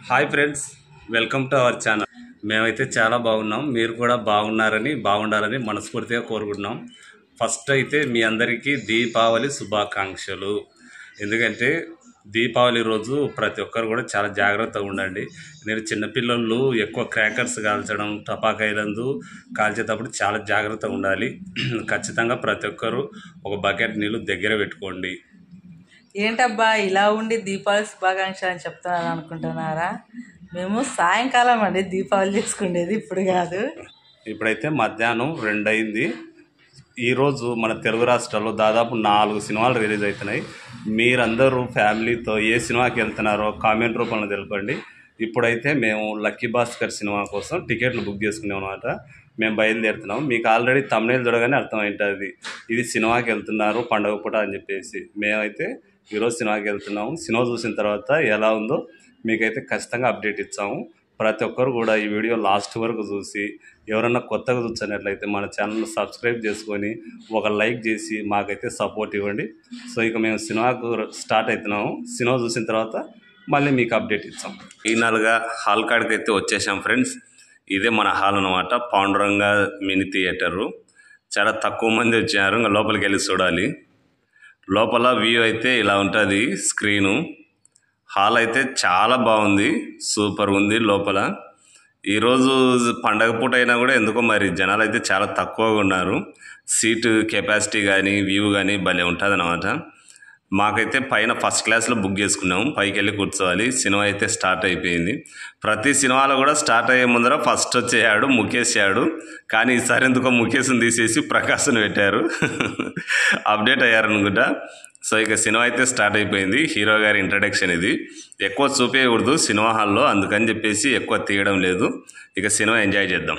hi friends welcome to our channel మేమైతే చాలా బాగున్నాం మీరు కూడా బాగున్నారని బాగుండాలని మనస్ఫూర్తిగా కోరుకుంటున్నాం ఫస్ట్ అయితే మీ అందరికీ దీపావళి శుభాకాంక్షలు ఎందుకంటే దీపావళి రోజు ప్రతి ఒక్కరు కూడా చాలా జాగ్రత్తగా ఉండండి నేను చిన్నపిల్లలు ఎక్కువ క్రాకర్స్ కాల్చడం టపాకాయలందు కాల్చేటప్పుడు చాలా జాగ్రత్తగా ఉండాలి ఖచ్చితంగా ప్రతి ఒక్కరు ఒక బకెట్ నీళ్ళు దగ్గర పెట్టుకోండి ఏంటబ్బా ఇలా ఉండి దీపావళి శుభాకాంక్షలు అని చెప్తున్నారు అనుకుంటున్నారా మేము సాయంకాలం అండి దీపావళి చేసుకునేది ఇప్పుడు కాదు ఇప్పుడైతే మధ్యాహ్నం రెండు అయింది ఈరోజు మన తెలుగు రాష్ట్రాల్లో దాదాపు నాలుగు సినిమాలు రిలీజ్ అవుతున్నాయి మీరందరూ ఫ్యామిలీతో ఏ సినిమాకి వెళ్తున్నారో కామెంట్ రూపంలో తెలపండి ఇప్పుడైతే మేము లక్కీ భాస్కర్ సినిమా కోసం టికెట్లు బుక్ చేసుకున్నాం అనమాట మేము బయలుదేరుతున్నాం మీకు ఆల్రెడీ తమిళ చూడగానే అర్థమైంటుంది ఇది సినిమాకి వెళ్తున్నారు పండగ పూట అని చెప్పేసి మేమైతే ఈరోజు సినిమాకి వెళ్తున్నాము సినిమా చూసిన తర్వాత ఎలా ఉందో మీకైతే ఖచ్చితంగా అప్డేట్ ఇచ్చాము ప్రతి ఒక్కరు కూడా ఈ వీడియో లాస్ట్ వరకు చూసి ఎవరన్నా కొత్తగా చూసినట్లయితే మన ఛానల్ సబ్స్క్రైబ్ చేసుకొని ఒక లైక్ చేసి మాకైతే సపోర్ట్ ఇవ్వండి సో ఇక మేము సినిమాకు స్టార్ట్ అవుతున్నాము సినిమా చూసిన తర్వాత మళ్ళీ మీకు అప్డేట్ ఇచ్చాం ఫైనల్గా హాల్ కాడికి అయితే వచ్చేసాం ఫ్రెండ్స్ ఇదే మన హాల్ అనమాట పాండురంగ మినీ థియేటరు చాలా తక్కువ మంది వచ్చారు ఇంకా లోపలికి వెళ్ళి చూడాలి లోపల వ్యూ అయితే ఇలా ఉంటుంది స్క్రీను హాల్ అయితే చాలా బాగుంది సూపర్ ఉంది లోపల ఈరోజు పండగ పూట అయినా కూడా ఎందుకో మరి జనాలు అయితే చాలా తక్కువగా ఉన్నారు సీటు కెపాసిటీ కానీ వ్యూ కానీ భలే ఉంటుంది అనమాట మాకైతే పైన ఫస్ట్ క్లాస్లో బుక్ చేసుకున్నాము పైకి వెళ్ళి కూర్చోవాలి సినిమా అయితే స్టార్ట్ అయిపోయింది ప్రతి సినిమాలో కూడా స్టార్ట్ అయ్యే ముందర ఫస్ట్ వచ్చేయాడు ముఖేష్ యాడు కానీ ఈసారి ఎందుకో ముఖేష్ని తీసేసి ప్రకాశ్ని పెట్టారు అప్డేట్ అయ్యారనుకుంటా సో ఇక సినిమా అయితే స్టార్ట్ అయిపోయింది హీరో గారి ఇంట్రడక్షన్ ఇది ఎక్కువ చూపేయకూడదు సినిమా హాల్లో అందుకని చెప్పేసి ఎక్కువ తీయడం లేదు ఇక సినిమా ఎంజాయ్ చేద్దాం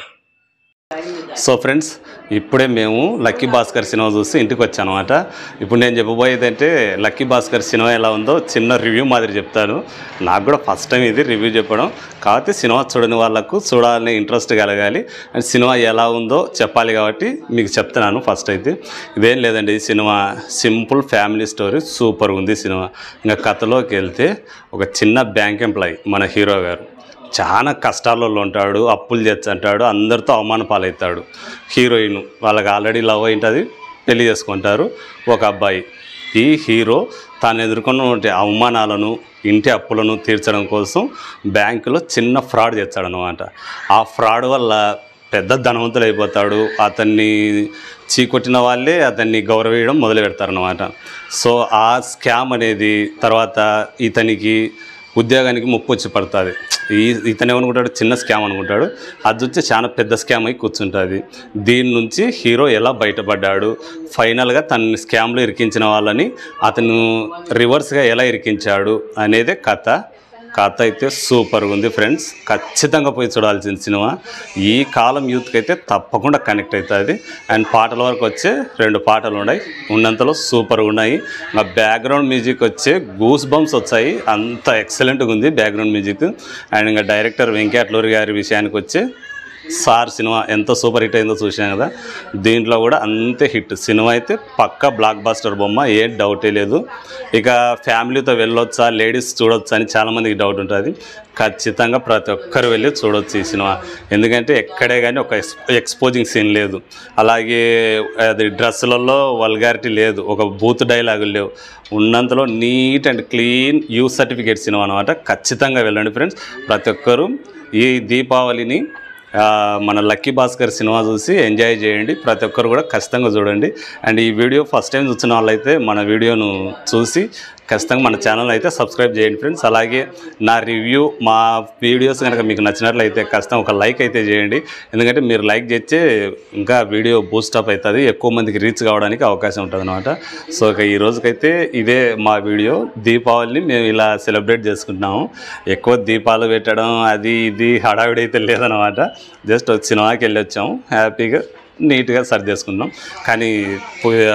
సో ఫ్రెండ్స్ ఇప్పుడే మేము లక్కీ భాస్కర్ సినిమా చూసి ఇంటికి వచ్చాను అనమాట ఇప్పుడు నేను చెప్పబోయేది అంటే లక్కీ భాస్కర్ సినిమా ఎలా ఉందో చిన్న రివ్యూ మాదిరి చెప్తాను నాకు కూడా ఫస్ట్ టైం ఇది రివ్యూ చెప్పడం కాకపోతే సినిమా చూడని వాళ్ళకు చూడాలని ఇంట్రెస్ట్ కలగాలి అండ్ సినిమా ఎలా ఉందో చెప్పాలి కాబట్టి మీకు చెప్తున్నాను ఫస్ట్ అయితే ఇదేం లేదండి ఈ cinema simple family story super ఉంది సినిమా ఇంకా కథలోకి వెళ్తే ఒక చిన్న బ్యాంక్ ఎంప్లాయీ మన హీరో గారు చాలా కష్టాలలో ఉంటాడు అప్పులు చేస్తుంటాడు అందరితో అవమాన పాలవుతాడు హీరోయిన్ వాళ్ళకి ఆల్రెడీ లవ్ అయింటుంది పెళ్లి చేసుకుంటారు ఒక అబ్బాయి ఈ హీరో తాను ఎదుర్కొన్న అవమానాలను ఇంటి అప్పులను తీర్చడం కోసం బ్యాంకులో చిన్న ఫ్రాడ్ చేస్తాడనమాట ఆ ఫ్రాడ్ వల్ల పెద్ద ధనవంతులు అయిపోతాడు అతన్ని చీకొట్టిన వాళ్ళే అతన్ని గౌరవేయడం మొదలు పెడతారనమాట సో ఆ స్కామ్ అనేది తర్వాత ఇతనికి ఉద్యోగానికి ముప్పు వచ్చి పడుతుంది ఈ ఇతను ఏమనుకుంటాడు చిన్న స్కామ్ అనుకుంటాడు అది వచ్చి చాలా పెద్ద స్కామ్ అయి కూర్చుంటుంది దీని నుంచి హీరో ఎలా బయటపడ్డాడు ఫైనల్గా తన స్కామ్లో ఇరికించిన వాళ్ళని అతను రివర్స్గా ఎలా ఇరికించాడు అనేదే కథ కథ అయితే సూపర్గా ఉంది ఫ్రెండ్స్ ఖచ్చితంగా పోయి చూడాల్సిన సినిమా ఈ కాలం యూత్కి అయితే తప్పకుండా కనెక్ట్ అవుతుంది అండ్ పాటల వరకు వచ్చే రెండు పాటలు ఉన్నాయి ఉన్నంతలో సూపర్గా ఉన్నాయి ఇంకా బ్యాక్గ్రౌండ్ మ్యూజిక్ వచ్చే గూస్ బంప్స్ వచ్చాయి అంత ఎక్సలెంట్గా ఉంది బ్యాక్గ్రౌండ్ మ్యూజిక్ అండ్ ఇంకా డైరెక్టర్ వెంకటలూరి గారి విషయానికి వచ్చే సార్ సినిమా ఎంత సూపర్ హిట్ అయిందో చూసాం కదా దీంట్లో కూడా అంతే హిట్ సినిమా అయితే పక్క బ్లాక్ బాస్టర్ బొమ్మ ఏ డౌటే లేదు ఇక ఫ్యామిలీతో వెళ్ళొచ్చా లేడీస్ చూడొచ్చా అని చాలామందికి డౌట్ ఉంటుంది ఖచ్చితంగా ప్రతి ఒక్కరు వెళ్ళి చూడొచ్చు ఈ సినిమా ఎందుకంటే ఎక్కడే కానీ ఒక ఎక్స్ ఎక్స్పోజింగ్ సీన్ లేదు అలాగే అది డ్రెస్సులలో వల్గారిటీ లేదు ఒక బూత్ డైలాగులు లేవు ఉన్నంతలో neat and clean U's certificate cinema అనమాట ఖచ్చితంగా వెళ్ళండి ఫ్రెండ్స్ ప్రతి ఒక్కరూ ఈ దీపావళిని ఆ, మన లక్కీ భాస్కర్ సినిమా చూసి ఎంజాయ్ చేయండి ప్రతి ఒక్కరు కూడా ఖచ్చితంగా చూడండి అండ్ ఈ వీడియో ఫస్ట్ టైం చూసిన వాళ్ళైతే మన వీడియోను చూసి ఖచ్చితంగా మన ఛానల్ అయితే సబ్స్క్రైబ్ చేయండి ఫ్రెండ్స్ అలాగే నా రివ్యూ మా వీడియోస్ కనుక మీకు నచ్చినట్లయితే ఖచ్చితంగా ఒక లైక్ అయితే చేయండి ఎందుకంటే మీరు లైక్ చేస్తే ఇంకా వీడియో బూస్టప్ అవుతుంది ఎక్కువ మందికి రీచ్ కావడానికి అవకాశం ఉంటుంది అనమాట సో ఇక ఈ రోజుకైతే ఇదే మా వీడియో దీపావళిని మేము ఇలా సెలబ్రేట్ చేసుకుంటున్నాము ఎక్కువ దీపాలు పెట్టడం అది ఇది హడావిడి అయితే లేదనమాట జస్ట్ సినిమాకి వెళ్ళి వచ్చాము హ్యాపీగా నీట్గా సర్ది చేసుకున్నాం కానీ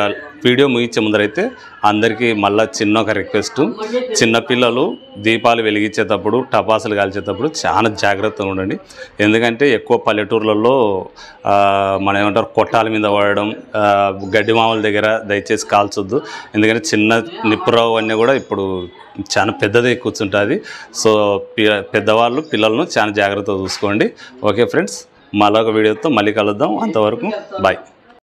వీడియో ముగించే ముందరైతే అందరికీ మళ్ళీ చిన్న ఒక రిక్వెస్ట్ చిన్నపిల్లలు దీపాలు వెలిగించేటప్పుడు టపాసులు కాల్చేటప్పుడు చాలా జాగ్రత్తగా ఉండండి ఎందుకంటే ఎక్కువ పల్లెటూర్లలో ఆ, మనం ఏమంటారు కొట్టాల మీద పడడం ఆ, గడ్డి మామూల దగ్గర దయచేసి కాల్చొద్దు ఎందుకంటే చిన్న నిప్పురావు అన్నీ కూడా ఇప్పుడు చాలా పెద్దది కూర్చుంటుంది సో పి- పెద్దవాళ్ళు పిల్లలను చాలా జాగ్రత్తగా చూసుకోండి ఓకే ఫ్రెండ్స్ మరొక వీడియోతో మళ్ళీ కలుద్దాం అంతవరకు బాయ్